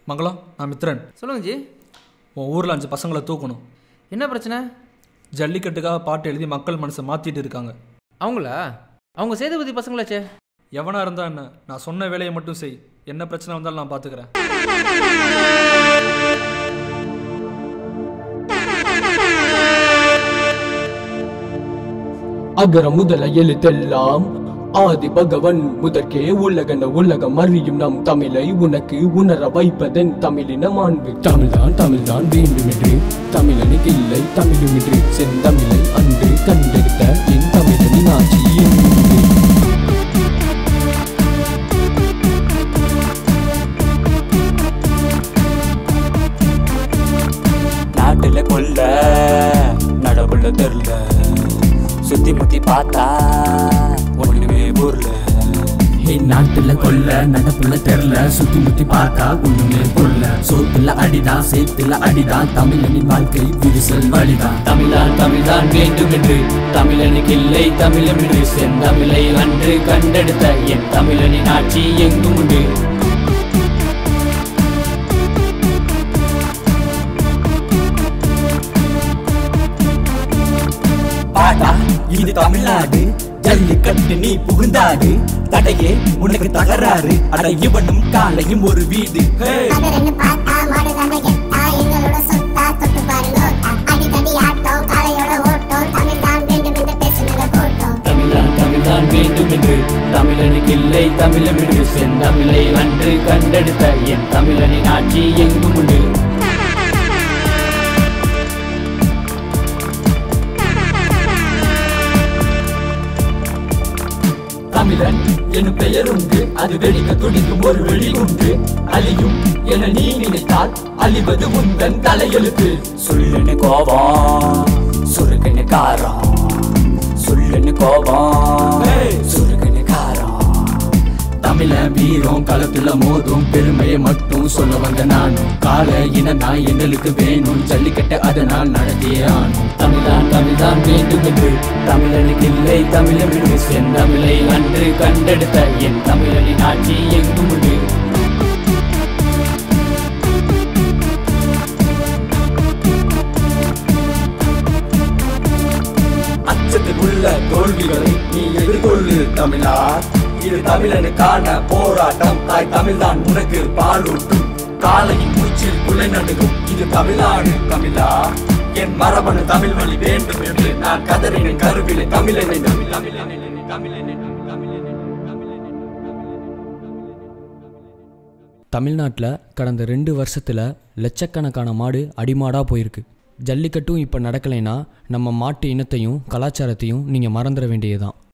மங்களம் நான் மித்ரன் சொல்லுங்க ஜி உன் ஊரில் அஞ்சு பசங்களை தூக்கணும் என்ன பிரச்சனை ஜல்லிக்கட்டுக்காக பாட்டு எழுதி மக்கள் மனசை மாற்றிட்டு இருக்காங்க அவங்களா அவங்க சேதுபதி பசங்களாச்சே எவனாக இருந்தா என்ன நான் சொன்ன வேலையை மட்டும் செய் என்ன பிரச்சனை வந்தாலும் நான் பார்த்துக்கிறேன் அகர முதல எழுத்தெல்லாம் ஆதி பகவன் முதற்கே உலகன உலகம் அறியும் நம் தமிழை உனக்கு உணர வைப்பதன் தமிழின மாண்பு தமிழ்தான் தமிழ்தான் வேண்டுமென்று தமிழனுக்கு இல்லை தமிழுமின்றி செந்தமிழை அன்று கண்டெடுத்த என் தமிழனின் ஆட்சி என்று நாட்டுல கொல்ல நடவுள்ள தெருல சுத்தி முத்தி பார்த்தா ஒண்ணுமே ஊர்ல நாட்டுல கொல்ல நடப்புல தெரியல சுத்தி முத்தி பார்த்தா ஒண்ணுமே பொருள சோத்துல அடிதான் சேத்துல அடிதான் தமிழனின் வாழ்க்கை விரிசல் வழிதான் தமிழான் தமிழ்தான் வேண்டும் என்று தமிழனுக்கு இல்லை தமிழமின்றி செந்தமிழை அன்று கண்டெடுத்த என் தமிழனின் ஆட்சி எங்கும் உண்டு பாட்டா இது தமிழ்நாடு ஜல்லிக்கட்டு நீ புகுந்தாடு தடையே உனக்கு தகராறு அட இவனும் காலையும் ஒரு வீடு ஹே! கதறன்னு பார்த்தா மாடுதானே கெத்தா எங்களோட சொத்தா தொட்டு பாருங்க அடிக்கடி ஆட்டம் காளையோட ஓட்டம் தமிழ் தான் வேண்டும் என்று பேசுனத போட்டோம் தமிழான் தமிழ்தான் வேண்டும் என்று தமிழனுக்கு இல்லை தமிழமின்றி செந்தமிழை அன்று கண்டெடுத்த என் தமிழனின் ஆட்சி எங்கும் உண்டு தமிழன் எனும் பெயர் உண்டு அது வெடிக்க துடிக்கும் ஒரு வெளி உண்டு அழியும் என நீ நினைத்தால் அழிவது உந்தன் தலையெழுத்து சொல்லுன்னு கோபம் சுருக்குன்னு காரம் சொல்லுன்னு கோபம் சுருக்குன்னு காரம் தமிழ வீரம் களத்துல மோதும் பெருமையை மட்டும் சொல்ல வந்த நானும் கால இனனா எங்களுக்கு வேணும் ஜல்லிக்கட்டு அதனால் நடத்தியே ஆனும் தமிழ்தான் தமிழ்தான் வேண்டும் என்று தமிழனுக்கு இல்லை தமிழமின்றி செந்தமிழை அன்று கண்டெடுத்த என் தமிழனின் ஆட்சி எங்கும் உண்டு அச்சத்தில் உள்ள தோல்விகளை நீ எதிர்கொள்ளு தமிழா இது தமிழனுக்கான போராட்டம் தாய் தமிழ்தான் உனக்கு பாலூட்டும் காலையின் மூச்சில் குலை நடுங்கும் இது தமிழ்நாடு தமிழா என் மரபணு தமிழ் வழி வேண்டும் என்று நான் கதறினேன் கருவிலை தமிழனை தமிழ் தமிழனை தமிழனை தமிழ்நாட்டில் கடந்த ரெண்டு வருஷத்தில் லட்சக்கணக்கான மாடு அடிமாடாக போயிருக்கு ஜல்லிக்கட்டும் இப்போ நடக்கலைன்னா நம்ம மாட்டு இனத்தையும் கலாச்சாரத்தையும் நீங்கள் மறந்துட வேண்டியதுதான்